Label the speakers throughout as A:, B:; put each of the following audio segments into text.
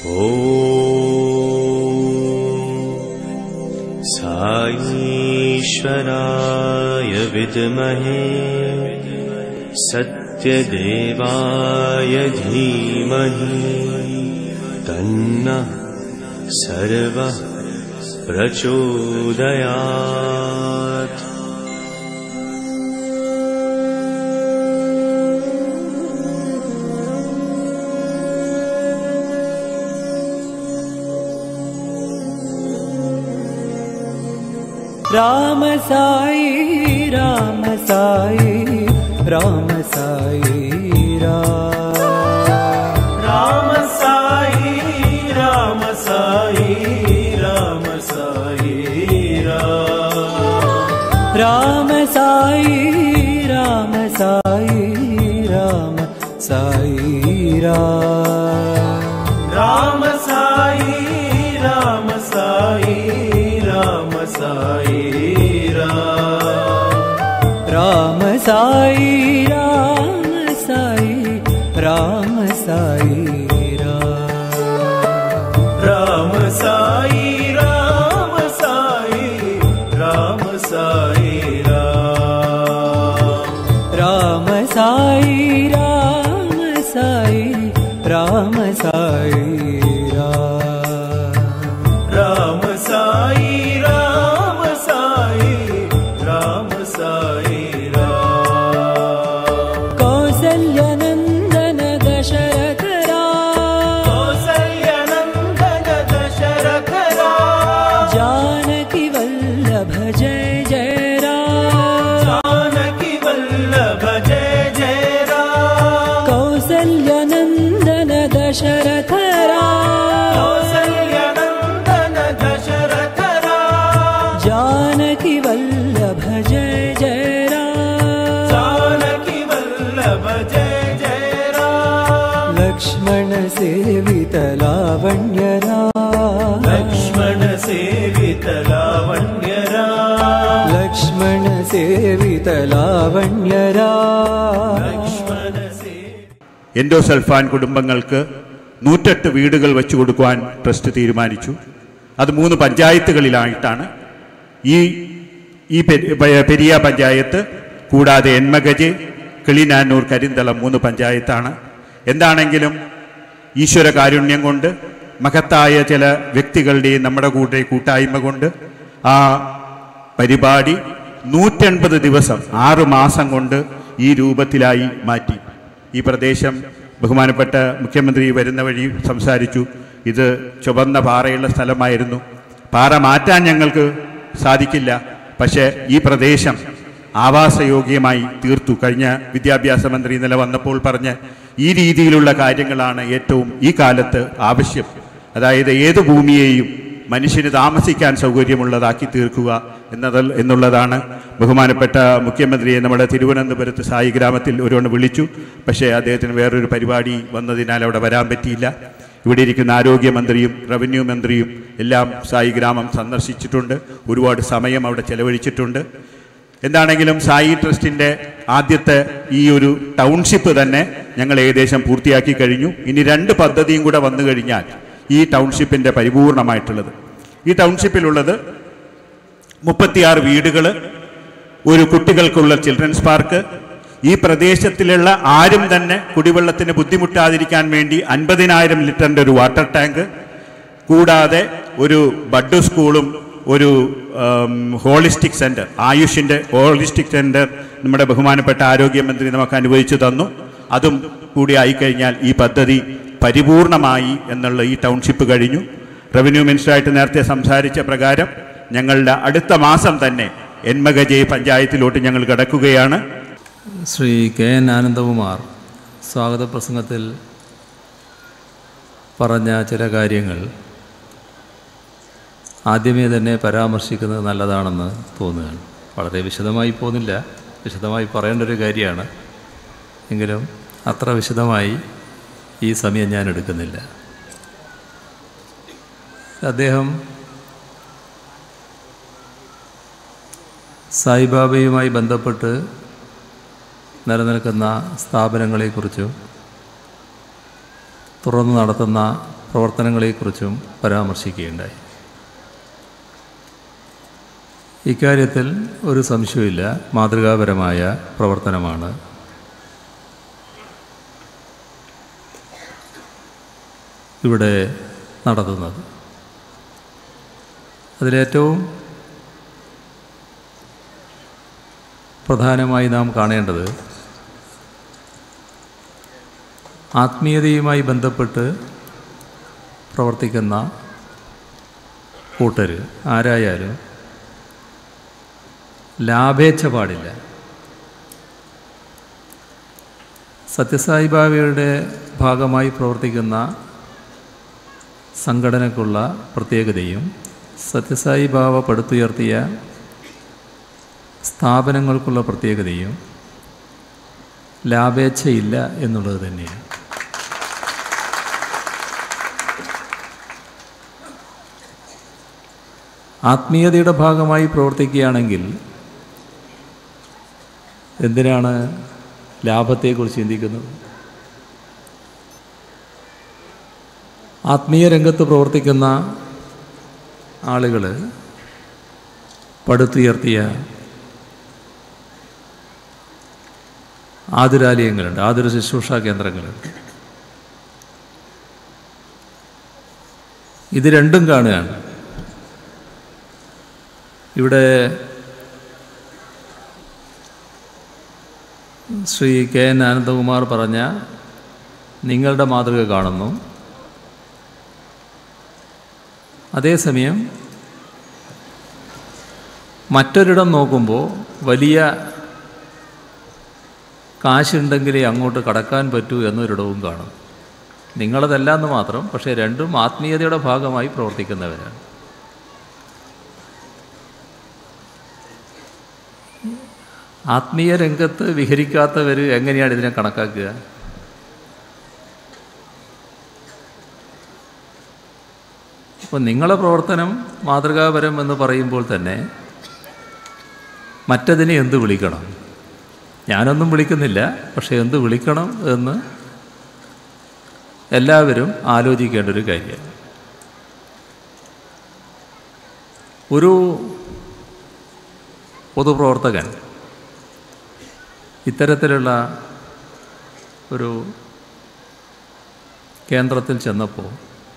A: ॐ साईश्वराय विद्महे सत्यदेवाय धीमहि तन्नः सर्वः प्रचोदयात्
B: राम साई राम साई राम साई राम
C: राम साई राम साई राम साई राम
B: राम साई राम साई राम साई राम
C: राम साई राम साई राम साई राम
B: राम साई राम साई राम साई राम
C: राम साई राम साई राम साई राम
B: राम साई राम साई राम साई राम
C: राम साई राम साई राम साई राम
B: कौसल्यनन्दन दशरथ राम
C: कौसल्यनन्दन दशरथ राम
B: जानकी वल्लभ जय जय राम
C: जानकी वल्लभ जय जय राम
B: कौसल्यनन्दन दशरथ राम
C: कौसल्यनन्दन दशरथ राम
B: जानकी वल्लभ जय जय राम
C: जानकी वल्लभ जय जय राम
B: लक्ष्मण सेवित लावण्य राम
C: लक्ष्मण सेवित लावण्य राम
B: लक्ष्मण सेवित लावण्य राम
C: लक्ष्मण सेवित
D: എൻഡോസൾഫാൻ കുടുംബങ്ങൾക്ക് നൂറ്റെട്ട് വീടുകൾ വെച്ചു കൊടുക്കുവാൻ ട്രസ്റ്റ് തീരുമാനിച്ചു അത് മൂന്ന് പഞ്ചായത്തുകളിലായിട്ടാണ് ഈ ഈ പെ- പ- പെരിയ പഞ്ചായത്ത് കൂടാതെ എൻമകജ് കിളിനാനൂർ കരിന്തളം മൂന്ന് പഞ്ചായത്താണ് എന്താണെങ്കിലും ഈശ്വര കാരുണ്യം കൊണ്ട് മഹത്തായ ചില വ്യക്തികളുടെയും നമ്മുടെ കൂടെ കൂട്ടായ്മ കൊണ്ട് ആ പരിപാടി നൂറ്റൻപത് ദിവസം ആറ് മാസം കൊണ്ട് ഈ രൂപത്തിലായി മാറ്റി ഈ പ്രദേശം ബഹുമാനപ്പെട്ട മുഖ്യമന്ത്രി വരുന്ന വഴി സംസാരിച്ചു ഇത് ചുവന്ന പാറയുള്ള സ്ഥലമായിരുന്നു പാറ മാറ്റാൻ ഞങ്ങൾക്ക് സാധിക്കില്ല പക്ഷേ ഈ പ്രദേശം ആവാസയോഗ്യമായി തീർത്തു കഴിഞ്ഞ വിദ്യാഭ്യാസ മന്ത്രി ഇന്നലെ വന്നപ്പോൾ പറഞ്ഞ് ഈ രീതിയിലുള്ള കാര്യങ്ങളാണ് ഏറ്റവും ഈ കാലത്ത് ആവശ്യം അതായത് ഏത് ഭൂമിയെയും മനുഷ്യന് താമസിക്കാൻ സൗകര്യമുള്ളതാക്കി തീർക്കുക എന്നത് എന്നുള്ളതാണ് ബഹുമാനപ്പെട്ട മുഖ്യമന്ത്രിയെ നമ്മുടെ തിരുവനന്തപുരത്ത് സായി ഗ്രാമത്തിൽ ഒരുവണ്ണം വിളിച്ചു പക്ഷേ അദ്ദേഹത്തിന് വേറൊരു പരിപാടി വന്നതിനാൽ അവിടെ വരാൻ പറ്റിയില്ല ഇവിടെ ഇരിക്കുന്ന ആരോഗ്യമന്ത്രിയും റവന്യൂ മന്ത്രിയും എല്ലാം സായി ഗ്രാമം സന്ദർശിച്ചിട്ടുണ്ട് ഒരുപാട് സമയം അവിടെ ചെലവഴിച്ചിട്ടുണ്ട് എന്താണെങ്കിലും സായി ട്രസ്റ്റിൻ്റെ ആദ്യത്തെ ഈ ഒരു ടൗൺഷിപ്പ് തന്നെ ഞങ്ങൾ ഏകദേശം പൂർത്തിയാക്കി കഴിഞ്ഞു ഇനി രണ്ട് പദ്ധതിയും കൂടെ വന്നു കഴിഞ്ഞാൽ ഈ ടൗൺഷിപ്പിൻ്റെ പരിപൂർണമായിട്ടുള്ളത് ഈ ടൗൺഷിപ്പിലുള്ളത് മുപ്പത്തിയാറ് വീടുകൾ ഒരു കുട്ടികൾക്കുള്ള ചിൽഡ്രൻസ് പാർക്ക് ഈ പ്രദേശത്തിലുള്ള ആരും തന്നെ കുടിവെള്ളത്തിന് ബുദ്ധിമുട്ടാതിരിക്കാൻ വേണ്ടി അൻപതിനായിരം ലിറ്ററിൻ്റെ ഒരു വാട്ടർ ടാങ്ക് കൂടാതെ ഒരു ബഡ് സ്കൂളും ഒരു ഉം, ഹോളിസ്റ്റിക് സെൻറ്റർ ആയുഷിൻ്റെ ഹോളിസ്റ്റിക് സെൻറ്റർ നമ്മുടെ ബഹുമാനപ്പെട്ട ആരോഗ്യമന്ത്രി നമുക്ക് അനുവദിച്ചു തന്നു അതും കൂടി ആയിക്കഴിഞ്ഞാൽ ഈ പദ്ധതി പരിപൂർണമായി എന്നുള്ള ഈ ടൗൺഷിപ്പ് കഴിഞ്ഞു റവന്യൂ മിനിസ്റ്ററായിട്ട് നേരത്തെ സംസാരിച്ച പ്രകാരം ഞങ്ങളുടെ അടുത്ത മാസം തന്നെ എൻമകജെ പഞ്ചായത്തിലോട്ട് ഞങ്ങൾ കിടക്കുകയാണ്
E: ശ്രീ കെ എൻ ആനന്ദകുമാർ സ്വാഗത പ്രസംഗത്തിൽ പറഞ്ഞ ചില കാര്യങ്ങൾ ആദ്യമേ തന്നെ പരാമർശിക്കുന്നത് നല്ലതാണെന്ന് തോന്നുകയാണ് വളരെ വിശദമായി പോകുന്നില്ല വിശദമായി പറയേണ്ട ഒരു കാര്യമാണ് എങ്കിലും അത്ര വിശദമായി ഈ സമയം ഞാൻ എടുക്കുന്നില്ല അദ്ദേഹം സായിബാബയുമായി ബന്ധപ്പെട്ട് നിലനിൽക്കുന്ന സ്ഥാപനങ്ങളെക്കുറിച്ചും തുറന്നു നടത്തുന്ന പ്രവർത്തനങ്ങളെക്കുറിച്ചും പരാമർശിക്കുകയുണ്ടായി ഇക്കാര്യത്തിൽ ഒരു സംശയമില്ല മാതൃകാപരമായ പ്രവർത്തനമാണ് ഇവിടെ നടത്തുന്നത് അതിലേറ്റവും പ്രധാനമായി നാം കാണേണ്ടത് ആത്മീയതയുമായി ബന്ധപ്പെട്ട് പ്രവർത്തിക്കുന്ന കൂട്ടർ ആരായാലും ലാഭേച്ഛ പാടില്ല സത്യസായിബാബയുടെ ഭാഗമായി പ്രവർത്തിക്കുന്ന സംഘടനക്കുള്ള പ്രത്യേകതയും സത്യസായി ബാബ പടുത്തുയർത്തിയ സ്ഥാപനങ്ങൾക്കുള്ള പ്രത്യേകതയും ലാഭേച്ഛയില്ല എന്നുള്ളത് തന്നെയാണ് ആത്മീയതയുടെ ഭാഗമായി പ്രവർത്തിക്കുകയാണെങ്കിൽ എന്തിനാണ് ലാഭത്തെക്കുറിച്ച് ചിന്തിക്കുന്നത് ആത്മീയ രംഗത്ത് പ്രവർത്തിക്കുന്ന ആളുകൾ പടുത്തുയർത്തിയ ആതുരാലയങ്ങളുണ്ട് ആതുര ശുശ്രൂഷ കേന്ദ്രങ്ങളുണ്ട് ഇത് രണ്ടും കാണുകയാണ് ഇവിടെ ശ്രീ കെ എൻ ആനന്ദകുമാർ പറഞ്ഞ നിങ്ങളുടെ മാതൃക കാണുന്നു അതേസമയം മറ്റൊരിടം നോക്കുമ്പോൾ വലിയ കാശുണ്ടെങ്കിലേ അങ്ങോട്ട് കടക്കാൻ പറ്റൂ എന്നൊരിടവും കാണും നിങ്ങളതല്ല എന്ന് മാത്രം പക്ഷേ രണ്ടും ആത്മീയതയുടെ ഭാഗമായി പ്രവർത്തിക്കുന്നവരാണ് ആത്മീയ രംഗത്ത് വിഹരിക്കാത്തവർ എങ്ങനെയാണ് ഇതിനെ കണക്കാക്കുക അപ്പോൾ നിങ്ങളെ പ്രവർത്തനം മാതൃകാപരം എന്ന് പറയുമ്പോൾ തന്നെ മറ്റതിനെ എന്ത് വിളിക്കണം ഞാനൊന്നും വിളിക്കുന്നില്ല പക്ഷേ എന്ത് വിളിക്കണം എന്ന് എല്ലാവരും ആലോചിക്കേണ്ട ഒരു കാര്യമാണ് ഒരു പൊതുപ്രവർത്തകൻ ഇത്തരത്തിലുള്ള ഒരു കേന്ദ്രത്തിൽ ചെന്നപ്പോൾ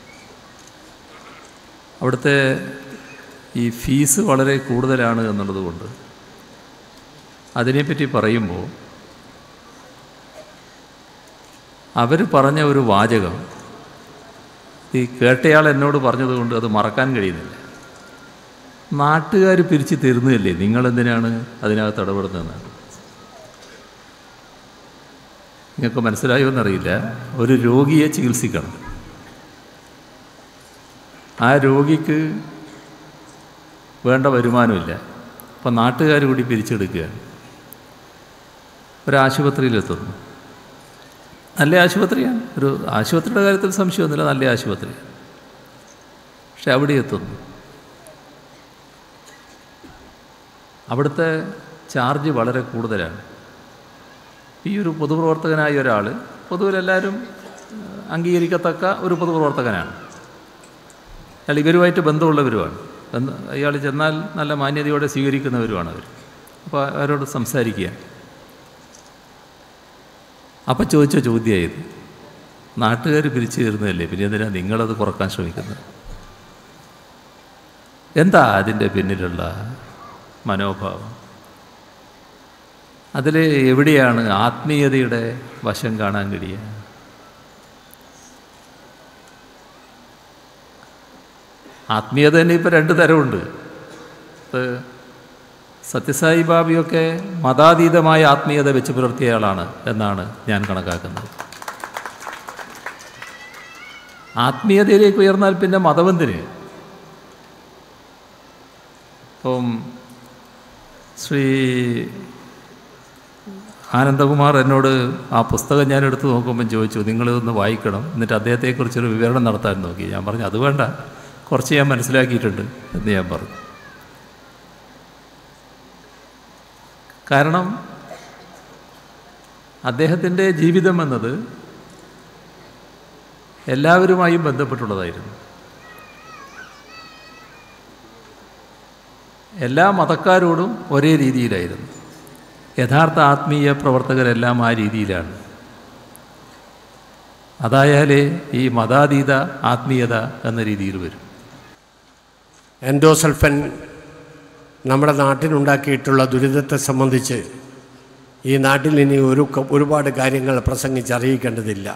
E: അവിടുത്തെ ഈ ഫീസ് വളരെ കൂടുതലാണ് എന്നുള്ളത് കൊണ്ട് അതിനെപ്പറ്റി പറയുമ്പോൾ അവർ പറഞ്ഞ ഒരു വാചകം ഈ കേട്ടയാൾ എന്നോട് പറഞ്ഞതുകൊണ്ട് അത് മറക്കാൻ കഴിയുന്നില്ല നാട്ടുകാർ പിരിച്ച് തരുന്നതല്ലേ നിങ്ങളെന്തിനാണ് അതിനകത്ത് ഇടപെടുന്നതെന്നാണ് നിങ്ങൾക്ക് മനസ്സിലായോ എന്നറിയില്ല ഒരു രോഗിയെ ചികിത്സിക്കണം ആ രോഗിക്ക് വേണ്ട വരുമാനമില്ല അപ്പം നാട്ടുകാർ കൂടി പിരിച്ചെടുക്കുകയാണ് ഒരാശുപത്രിയിലെത്തുന്നു നല്ല ആശുപത്രിയാണ് ഒരു ആശുപത്രിയുടെ കാര്യത്തിൽ സംശയമൊന്നുമില്ല നല്ല ആശുപത്രി പക്ഷെ അവിടെ എത്തുന്നു അവിടുത്തെ ചാർജ് വളരെ കൂടുതലാണ് ഈ ഒരു പൊതുപ്രവർത്തകനായ ഒരാൾ പൊതുവിലെല്ലാവരും അംഗീകരിക്കത്തക്ക ഒരു പൊതുപ്രവർത്തകനാണ് അയാൾ ഇവരുമായിട്ട് ബന്ധമുള്ളവരുമാണ് ബന്ധ അയാൾ ചെന്നാൽ നല്ല മാന്യതയോടെ സ്വീകരിക്കുന്നവരുമാണ് അവർ അപ്പോൾ അവരോട് സംസാരിക്കുക അപ്പം ചോദിച്ച ചോദ്യമായത് നാട്ടുകാർ പിരിച്ചു തരുന്നതല്ലേ പിന്നെ എന്തിനാണ് നിങ്ങളത് കുറക്കാൻ ശ്രമിക്കുന്നത് എന്താ അതിൻ്റെ പിന്നിലുള്ള മനോഭാവം അതിൽ എവിടെയാണ് ആത്മീയതയുടെ വശം കാണാൻ കഴിയുക ആത്മീയത തന്നെ ഇപ്പോൾ രണ്ട് തരമുണ്ട് അത് സത്യസായി ബാബിയൊക്കെ മതാതീതമായ ആത്മീയത വെച്ച് പുലർത്തിയ ആളാണ് എന്നാണ് ഞാൻ കണക്കാക്കുന്നത് ആത്മീയതയിലേക്ക് ഉയർന്നാൽ പിന്നെ മതബന്ധിന് ഇപ്പം ശ്രീ ആനന്ദകുമാർ എന്നോട് ആ പുസ്തകം ഞാൻ എടുത്ത് നോക്കുമ്പം ചോദിച്ചു നിങ്ങളിതൊന്ന് വായിക്കണം എന്നിട്ട് അദ്ദേഹത്തെക്കുറിച്ചൊരു വിവരണം നടത്താൻ നോക്കി ഞാൻ പറഞ്ഞു അത് വേണ്ട കുറച്ച് ഞാൻ മനസ്സിലാക്കിയിട്ടുണ്ട് എന്ന് ഞാൻ പറഞ്ഞു കാരണം അദ്ദേഹത്തിൻ്റെ ജീവിതം എന്നത് എല്ലാവരുമായും ബന്ധപ്പെട്ടുള്ളതായിരുന്നു എല്ലാ മതക്കാരോടും ഒരേ രീതിയിലായിരുന്നു യഥാർത്ഥ ആത്മീയ പ്രവർത്തകരെല്ലാം ആ രീതിയിലാണ് അതായാലേ ഈ മതാതീത ആത്മീയത എന്ന രീതിയിൽ വരും
F: എൻഡോസൾഫൻ നമ്മുടെ നാട്ടിനുണ്ടാക്കിയിട്ടുള്ള ദുരിതത്തെ സംബന്ധിച്ച് ഈ നാട്ടിൽ ഇനി ഒരു ക- ഒരുപാട് കാര്യങ്ങൾ പ്രസംഗിച്ച് അറിയിക്കേണ്ടതില്ല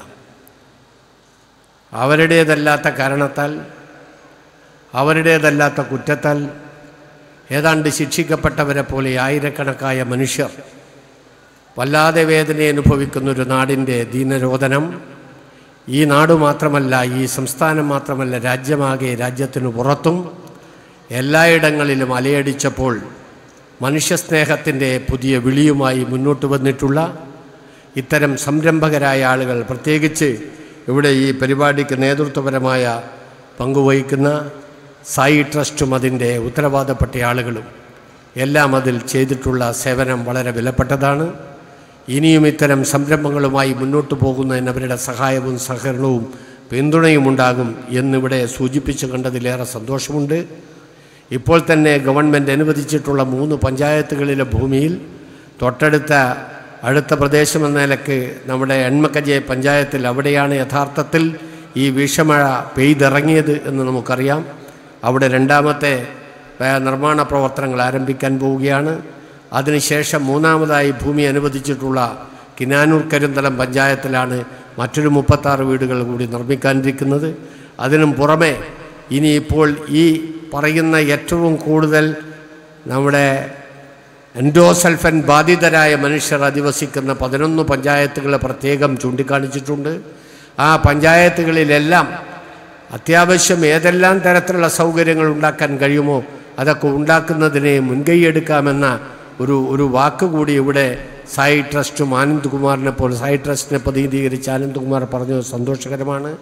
F: അവരുടേതല്ലാത്ത കാരണത്താൽ അവരുടേതല്ലാത്ത കുറ്റത്താൽ ഏതാണ്ട് ശിക്ഷിക്കപ്പെട്ടവരെ പോലെ ആയിരക്കണക്കായ മനുഷ്യർ വല്ലാതെ വേദന അനുഭവിക്കുന്ന ഒരു നാടിൻ്റെ ദീനരോധനം ഈ നാട് മാത്രമല്ല ഈ സംസ്ഥാനം മാത്രമല്ല രാജ്യമാകെ രാജ്യത്തിനു പുറത്തും എല്ലായിടങ്ങളിലും അലയടിച്ചപ്പോൾ മനുഷ്യസ്നേഹത്തിൻ്റെ പുതിയ വിളിയുമായി മുന്നോട്ട് വന്നിട്ടുള്ള ഇത്തരം സംരംഭകരായ ആളുകൾ പ്രത്യേകിച്ച് ഇവിടെ ഈ പരിപാടിക്ക് നേതൃത്വപരമായ പങ്കുവഹിക്കുന്ന സായി ട്രസ്റ്റും അതിൻ്റെ ഉത്തരവാദപ്പെട്ട ആളുകളും എല്ലാം അതിൽ ചെയ്തിട്ടുള്ള സേവനം വളരെ വിലപ്പെട്ടതാണ് ഇനിയും ഇത്തരം സംരംഭങ്ങളുമായി മുന്നോട്ട് പോകുന്നതിന് അവരുടെ സഹായവും സഹകരണവും പിന്തുണയും ഉണ്ടാകും എന്നിവിടെ സൂചിപ്പിച്ചു കണ്ടതിലേറെ സന്തോഷമുണ്ട് ഇപ്പോൾ തന്നെ ഗവൺമെൻറ് അനുവദിച്ചിട്ടുള്ള മൂന്ന് പഞ്ചായത്തുകളിലെ ഭൂമിയിൽ തൊട്ടടുത്ത അടുത്ത പ്രദേശമെന്ന നിലക്ക് നമ്മുടെ എൺമക്കജെ പഞ്ചായത്തിൽ അവിടെയാണ് യഥാർത്ഥത്തിൽ ഈ വിഷമഴ പെയ്തിറങ്ങിയത് എന്ന് നമുക്കറിയാം അവിടെ രണ്ടാമത്തെ ഏ, നിർമ്മാണ പ്രവർത്തനങ്ങൾ ആരംഭിക്കാൻ പോവുകയാണ് അതിനുശേഷം മൂന്നാമതായി ഭൂമി അനുവദിച്ചിട്ടുള്ള കിനാനൂർ കരിന്തലം പഞ്ചായത്തിലാണ് മറ്റൊരു മുപ്പത്താറ് വീടുകൾ കൂടി നിർമ്മിക്കാനിരിക്കുന്നത് അതിനും പുറമെ ഇനിയിപ്പോൾ ഈ പറയുന്ന ഏറ്റവും കൂടുതൽ നമ്മുടെ എൻഡോസൾഫൻ ബാധിതരായ മനുഷ്യർ അധിവസിക്കുന്ന പതിനൊന്ന് പഞ്ചായത്തുകളെ പ്രത്യേകം ചൂണ്ടിക്കാണിച്ചിട്ടുണ്ട് ആ പഞ്ചായത്തുകളിലെല്ലാം അത്യാവശ്യം ഏതെല്ലാം തരത്തിലുള്ള സൗകര്യങ്ങൾ ഉണ്ടാക്കാൻ കഴിയുമോ അതൊക്കെ ഉണ്ടാക്കുന്നതിനെ മുൻകൈയെടുക്കാമെന്ന ഒരു ഒരു വാക്ക് കൂടി ഇവിടെ സായി ട്രസ്റ്റും ആനന്ദ് കുമാറിനെ പോലെ സായി ട്രസ്റ്റിനെ പ്രതിനിധീകരിച്ച് ആനന്ദ് കുമാർ പറഞ്ഞത് സന്തോഷകരമാണ്